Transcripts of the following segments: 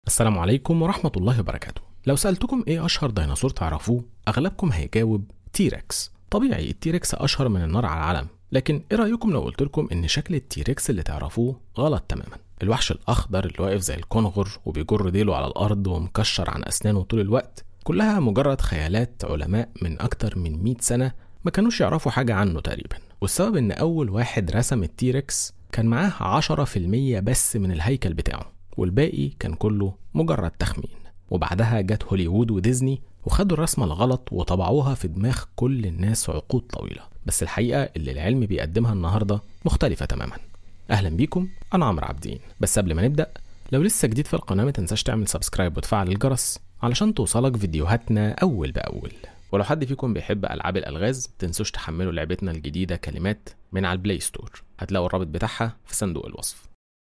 السلام عليكم ورحمة الله وبركاته لو سألتكم ايه أشهر ديناصور تعرفوه أغلبكم هيجاوب تيركس طبيعي التيركس أشهر من النار على العلم لكن ايه رأيكم لو قلت لكم ان شكل التيركس اللي تعرفوه غلط تماما الوحش الأخضر اللي واقف زي الكونغر وبيجر ديله على الأرض ومكشر عن أسنانه طول الوقت كلها مجرد خيالات علماء من أكتر من 100 سنة ما كانوش يعرفوا حاجة عنه تقريبا والسبب ان أول واحد رسم التيركس كان معاه 10% بس من الهيكل بتاعه والباقي كان كله مجرد تخمين وبعدها جت هوليوود وديزني وخدوا الرسمة الغلط وطبعوها في دماغ كل الناس عقود طويلة بس الحقيقة اللي العلم بيقدمها النهاردة مختلفة تماما أهلا بيكم أنا عمرو عابدين بس قبل ما نبدأ لو لسه جديد في القناة ما تنساش تعمل سبسكرايب وتفعل الجرس علشان توصلك فيديوهاتنا أول بأول ولو حد فيكم بيحب ألعاب الألغاز متنسوش تحملوا لعبتنا الجديدة كلمات من على البلاي ستور هتلاقوا الرابط بتاعها في صندوق الوصف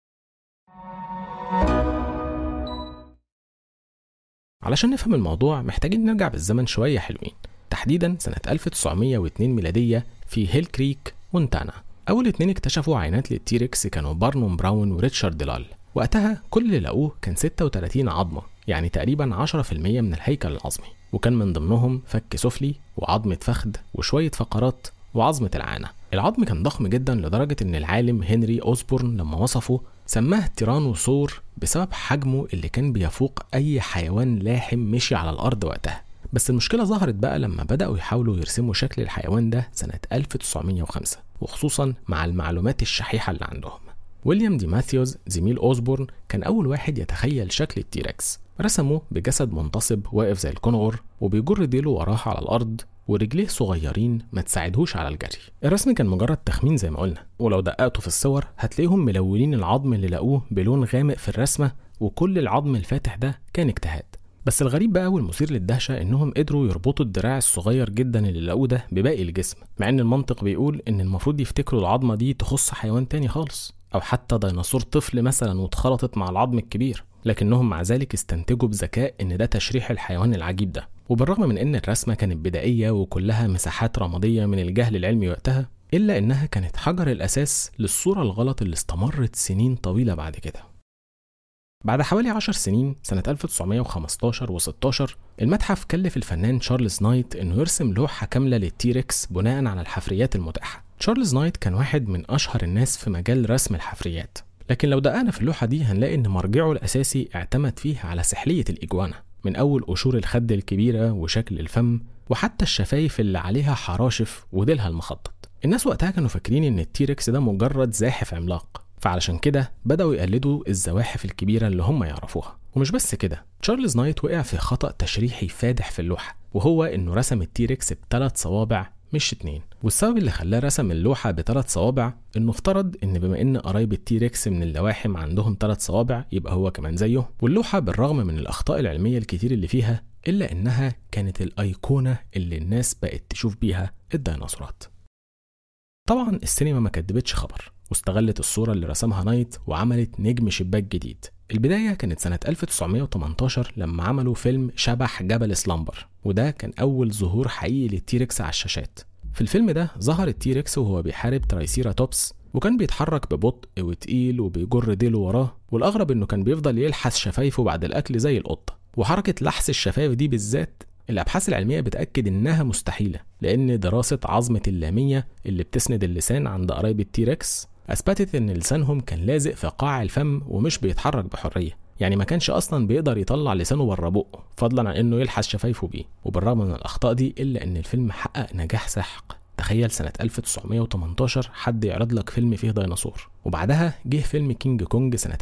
علشان نفهم الموضوع محتاجين نرجع بالزمن شوية حلوين تحديدا سنة 1902 ميلادية في هيل كريك مونتانا أول اتنين اكتشفوا عينات للتيركس كانوا بارنوم براون وريتشارد ديلال وقتها كل اللي لقوه كان 36 عظمة يعني تقريبا 10% من الهيكل العظمي وكان من ضمنهم فك سفلي وعظمة فخذ وشوية فقرات وعظمة العانة العظم كان ضخم جدا لدرجة ان العالم هنري أوسبورن لما وصفه سماه تيرانوسور بسبب حجمه اللي كان بيفوق أي حيوان لاحم مشي على الأرض وقتها بس المشكلة ظهرت بقى لما بدأوا يحاولوا يرسموا شكل الحيوان ده سنة 1905 وخصوصا مع المعلومات الشحيحة اللي عندهم ويليام دي ماثيوز زميل أوزبورن كان أول واحد يتخيل شكل التيركس رسمه بجسد منتصب واقف زي الكونغر وبيجر ديله وراه على الأرض ورجليه صغيرين ما تساعدهوش على الجري الرسم كان مجرد تخمين زي ما قلنا ولو دققتوا في الصور هتلاقيهم ملونين العظم اللي لقوه بلون غامق في الرسمة وكل العظم الفاتح ده كان اجتهاد بس الغريب بقى والمثير للدهشة إنهم قدروا يربطوا الدراع الصغير جدا اللي لقوه ده بباقي الجسم مع إن المنطق بيقول إن المفروض يفتكروا العظمة دي تخص حيوان تاني خالص أو حتى ديناصور طفل مثلا واتخلطت مع العظم الكبير لكنهم مع ذلك استنتجوا بذكاء إن ده تشريح الحيوان العجيب ده وبالرغم من إن الرسمة كانت بدائية وكلها مساحات رمادية من الجهل العلمي وقتها إلا إنها كانت حجر الأساس للصورة الغلط اللي استمرت سنين طويلة بعد كده بعد حوالي 10 سنين سنة 1915 و16 المتحف كلف الفنان تشارلز نايت إنه يرسم لوحة كاملة للتيركس بناء على الحفريات المتاحة. تشارلز نايت كان واحد من أشهر الناس في مجال رسم الحفريات، لكن لو دققنا في اللوحة دي هنلاقي إن مرجعه الأساسي اعتمد فيه على سحلية الإجوانا، من أول قشور الخد الكبيرة وشكل الفم وحتى الشفايف اللي عليها حراشف وديلها المخطط. الناس وقتها كانوا فاكرين إن التيركس ده مجرد زاحف عملاق، فعلشان كده بدأوا يقلدوا الزواحف الكبيرة اللي هم يعرفوها ومش بس كده تشارلز نايت وقع في خطأ تشريحي فادح في اللوحة وهو إنه رسم التيركس بثلاث صوابع مش اتنين والسبب اللي خلاه رسم اللوحة بثلاث صوابع إنه افترض إن بما إن قرايب التيركس من اللواحم عندهم ثلاث صوابع يبقى هو كمان زيه واللوحة بالرغم من الأخطاء العلمية الكتير اللي فيها إلا إنها كانت الأيقونة اللي الناس بقت تشوف بيها الديناصورات طبعا السينما ما كدبتش خبر واستغلت الصورة اللي رسمها نايت وعملت نجم شباك جديد البداية كانت سنة 1918 لما عملوا فيلم شبح جبل سلامبر وده كان أول ظهور حقيقي للتيركس على الشاشات في الفيلم ده ظهر التيركس وهو بيحارب ترايسيرا توبس وكان بيتحرك ببطء وتقيل وبيجر ديله وراه والأغرب إنه كان بيفضل يلحس شفايفه بعد الأكل زي القطة وحركة لحس الشفايف دي بالذات الأبحاث العلمية بتأكد إنها مستحيلة لأن دراسة عظمة اللامية اللي بتسند اللسان عند قرايب التيركس أثبتت إن لسانهم كان لازق في قاع الفم ومش بيتحرك بحرية يعني ما كانش أصلا بيقدر يطلع لسانه بره بقه فضلا عن إنه يلحس شفايفه بيه وبالرغم من الأخطاء دي إلا إن الفيلم حقق نجاح ساحق تخيل سنة 1918 حد يعرض لك فيلم فيه ديناصور وبعدها جه فيلم كينج كونج سنة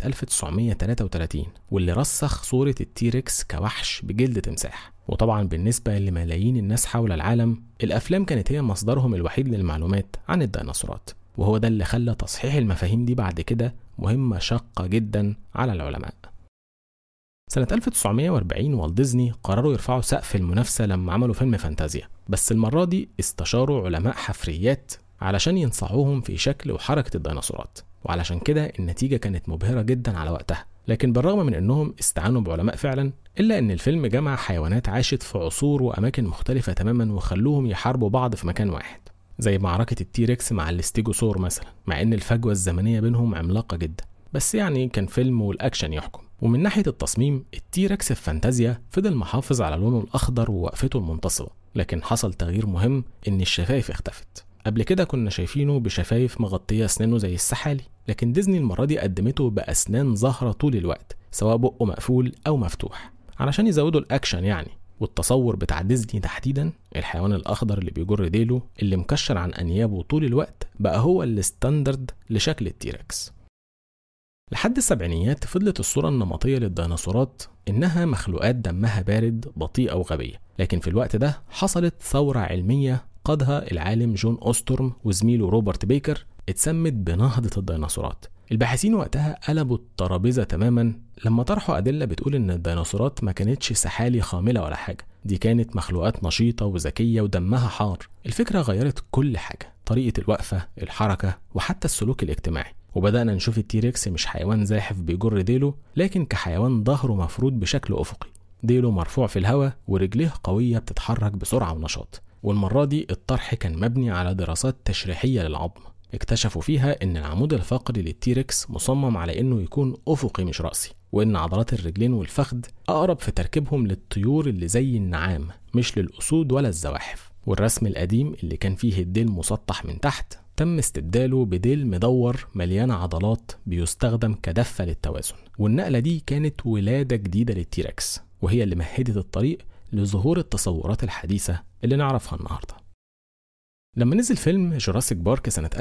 1933 واللي رسخ صورة التيركس كوحش بجلد تمساح وطبعا بالنسبة لملايين الناس حول العالم الأفلام كانت هي مصدرهم الوحيد للمعلومات عن الديناصورات وهو ده اللي خلى تصحيح المفاهيم دي بعد كده مهمة شاقة جدا على العلماء سنة 1940 والت ديزني قرروا يرفعوا سقف المنافسة لما عملوا فيلم فانتازيا بس المرة دي استشاروا علماء حفريات علشان ينصحوهم في شكل وحركة الديناصورات وعلشان كده النتيجة كانت مبهرة جدا على وقتها لكن بالرغم من انهم استعانوا بعلماء فعلا الا ان الفيلم جمع حيوانات عاشت في عصور واماكن مختلفة تماما وخلوهم يحاربوا بعض في مكان واحد زي معركة التيركس مع الاستيجوسور مثلا مع ان الفجوة الزمنية بينهم عملاقة جدا بس يعني كان فيلم والاكشن يحكم ومن ناحية التصميم التيركس في فانتازيا فضل محافظ على لونه الأخضر ووقفته المنتصبة لكن حصل تغيير مهم إن الشفايف اختفت قبل كده كنا شايفينه بشفايف مغطية أسنانه زي السحالي لكن ديزني المرة دي قدمته بأسنان ظاهرة طول الوقت سواء بقه مقفول أو مفتوح علشان يزودوا الأكشن يعني والتصور بتاع ديزني تحديدا الحيوان الأخضر اللي بيجر ديله اللي مكشر عن أنيابه طول الوقت بقى هو الستاندرد لشكل التيركس لحد السبعينيات فضلت الصورة النمطية للديناصورات إنها مخلوقات دمها بارد بطيئة وغبية لكن في الوقت ده حصلت ثورة علمية قادها العالم جون أوستورم وزميله روبرت بيكر اتسمت بنهضة الديناصورات الباحثين وقتها قلبوا الترابيزة تماما لما طرحوا أدلة بتقول إن الديناصورات ما كانتش سحالي خاملة ولا حاجة دي كانت مخلوقات نشيطة وذكية ودمها حار الفكرة غيرت كل حاجة طريقة الوقفة الحركة وحتى السلوك الاجتماعي وبدأنا نشوف التيركس مش حيوان زاحف بيجر ديله لكن كحيوان ظهره مفرود بشكل أفقي ديله مرفوع في الهواء ورجليه قوية بتتحرك بسرعة ونشاط والمرة دي الطرح كان مبني على دراسات تشريحية للعظم اكتشفوا فيها ان العمود الفقري للتيركس مصمم على انه يكون افقي مش راسي وان عضلات الرجلين والفخذ اقرب في تركيبهم للطيور اللي زي النعام مش للاسود ولا الزواحف والرسم القديم اللي كان فيه الديل مسطح من تحت تم استبداله بديل مدور مليان عضلات بيستخدم كدفة للتوازن والنقلة دي كانت ولادة جديدة للتيركس وهي اللي مهدت الطريق لظهور التصورات الحديثة اللي نعرفها النهارده لما نزل فيلم جوراسيك بارك سنة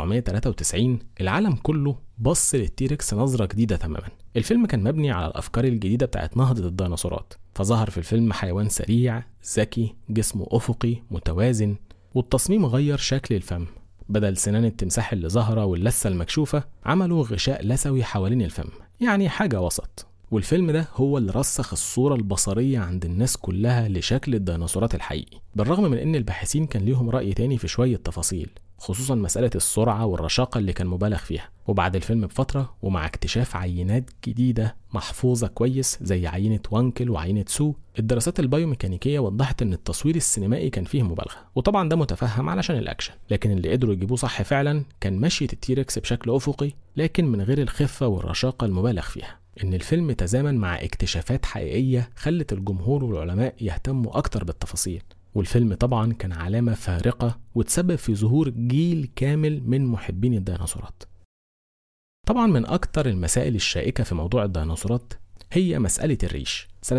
1993 العالم كله بص للتيركس نظرة جديدة تماما الفيلم كان مبني على الأفكار الجديدة بتاعت نهضة الديناصورات فظهر في الفيلم حيوان سريع ذكي جسمه أفقي متوازن والتصميم غير شكل الفم بدل سنان التمساح اللي ظاهرة واللثة المكشوفة عملوا غشاء لثوي حوالين الفم يعني حاجة وسط والفيلم ده هو اللي رسخ الصورة البصرية عند الناس كلها لشكل الديناصورات الحقيقي بالرغم من ان الباحثين كان ليهم رأي تاني في شوية تفاصيل خصوصا مسألة السرعة والرشاقة اللي كان مبالغ فيها وبعد الفيلم بفترة ومع اكتشاف عينات جديدة محفوظة كويس زي عينة وانكل وعينة سو الدراسات البيوميكانيكية وضحت ان التصوير السينمائي كان فيه مبالغة وطبعا ده متفهم علشان الاكشن لكن اللي قدروا يجيبوه صح فعلا كان مشية التيركس بشكل افقي لكن من غير الخفة والرشاقة المبالغ فيها إن الفيلم تزامن مع اكتشافات حقيقية خلت الجمهور والعلماء يهتموا أكتر بالتفاصيل والفيلم طبعا كان علامة فارقة وتسبب في ظهور جيل كامل من محبين الديناصورات طبعا من أكتر المسائل الشائكة في موضوع الديناصورات هي مسألة الريش سنة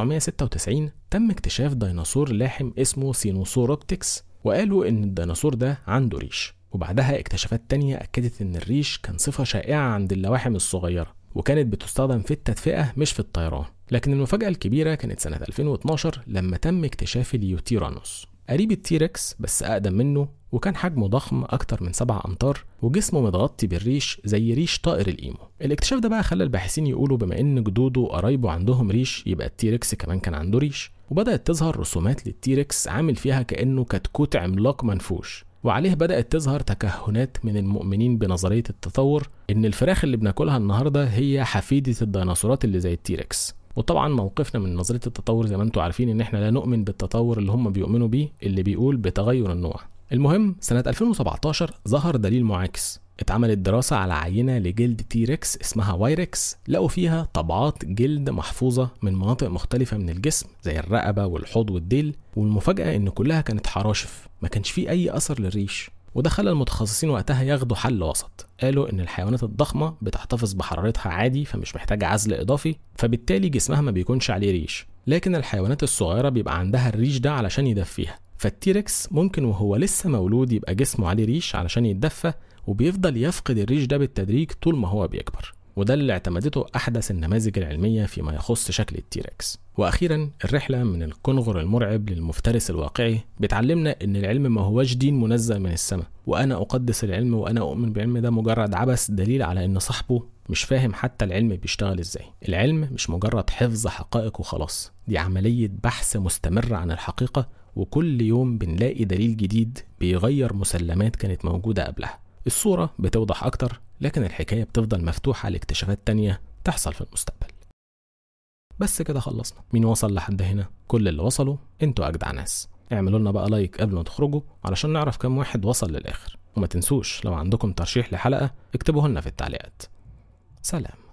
1996 تم اكتشاف ديناصور لاحم اسمه سينوسوروبتكس وقالوا إن الديناصور ده عنده ريش وبعدها اكتشافات تانية أكدت إن الريش كان صفة شائعة عند اللواحم الصغيرة وكانت بتستخدم في التدفئة مش في الطيران لكن المفاجأة الكبيرة كانت سنة 2012 لما تم اكتشاف اليوتيرانوس قريب التيركس بس أقدم منه وكان حجمه ضخم أكتر من 7 أمتار وجسمه متغطي بالريش زي ريش طائر الإيمو الاكتشاف ده بقى خلى الباحثين يقولوا بما إن جدوده وقرايبه عندهم ريش يبقى التيركس كمان كان عنده ريش وبدأت تظهر رسومات للتيركس عامل فيها كأنه كتكوت عملاق منفوش وعليه بدأت تظهر تكهنات من المؤمنين بنظرية التطور إن الفراخ اللي بناكلها النهاردة هي حفيدة الديناصورات اللي زي التيركس وطبعا موقفنا من نظرية التطور زي ما انتم عارفين ان احنا لا نؤمن بالتطور اللي هم بيؤمنوا بيه اللي بيقول بتغير النوع المهم سنة 2017 ظهر دليل معاكس اتعملت دراسة على عينة لجلد تيركس اسمها وايركس لقوا فيها طبعات جلد محفوظة من مناطق مختلفة من الجسم زي الرقبة والحوض والديل والمفاجأة ان كلها كانت حراشف ما كانش فيه اي اثر للريش وده خلى المتخصصين وقتها ياخدوا حل وسط قالوا ان الحيوانات الضخمة بتحتفظ بحرارتها عادي فمش محتاجة عزل اضافي فبالتالي جسمها ما بيكونش عليه ريش لكن الحيوانات الصغيرة بيبقى عندها الريش ده علشان يدفيها فالتيركس ممكن وهو لسه مولود يبقى جسمه عليه ريش علشان يتدفى وبيفضل يفقد الريش ده بالتدريج طول ما هو بيكبر وده اللي اعتمدته أحدث النماذج العلمية فيما يخص شكل التيركس وأخيرا الرحلة من الكنغر المرعب للمفترس الواقعي بتعلمنا إن العلم ما هوش دين منزل من السماء وأنا أقدس العلم وأنا أؤمن بالعلم ده مجرد عبث دليل على إن صاحبه مش فاهم حتى العلم بيشتغل إزاي العلم مش مجرد حفظ حقائق وخلاص دي عملية بحث مستمر عن الحقيقة وكل يوم بنلاقي دليل جديد بيغير مسلمات كانت موجودة قبلها الصورة بتوضح أكتر لكن الحكاية بتفضل مفتوحة لاكتشافات تانية تحصل في المستقبل بس كده خلصنا مين وصل لحد هنا كل اللي وصلوا انتوا أجدع ناس اعملوا لنا بقى لايك قبل ما تخرجوا علشان نعرف كم واحد وصل للآخر وما تنسوش لو عندكم ترشيح لحلقة اكتبوه لنا في التعليقات سلام